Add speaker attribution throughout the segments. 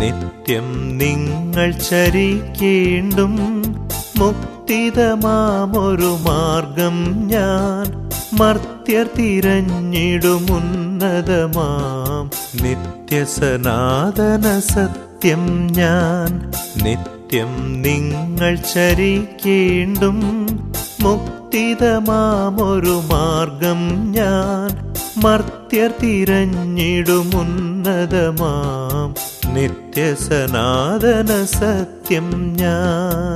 Speaker 1: നിത്യം നിങ്ങൾ ചരിക്കേണ്ടും മുക്തിതമാമൊരു മാർഗം ഞാൻ മർത്യർ തിരഞ്ഞിടും ഉന്നതമാം നിത്യസനാതന സത്യം ഞാൻ നിത്യം നിങ്ങൾ ചരിക്കേണ്ടും മുക്തിതമാമൊരു മാർഗം ഞാൻ മർത്യർ തിരഞ്ഞിടും ഉന്നതമാം നിത്യസനാതന സത്യം ഞാൻ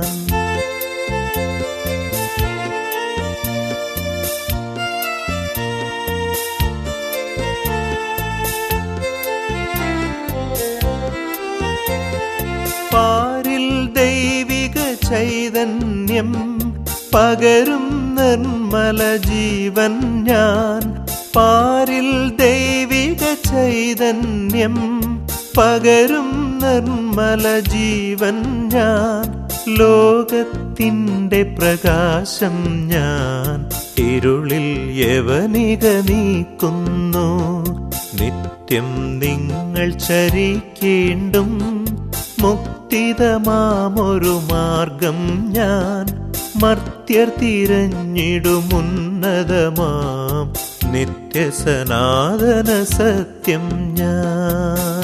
Speaker 1: പാരിൽ ദൈവിക ചൈതന്യം പകരും നിർമ്മല ജീവൻ ഞാൻ പാരിൽ ദൈവിക ചൈതന്യം പകരും നിർമ്മല ജീവൻ ഞാൻ ലോകത്തിൻ്റെ പ്രകാശം ഞാൻ ഇരുളിൽ യവനിക നീക്കുന്നു നിത്യം നിങ്ങൾ ചരിക്കേണ്ടും മുക്തിതമാമൊരു മാർഗം ഞാൻ മർത്യർ തിരഞ്ഞിടും ഉന്നതമാം നിത്യസനാതന സത്യം ഞാൻ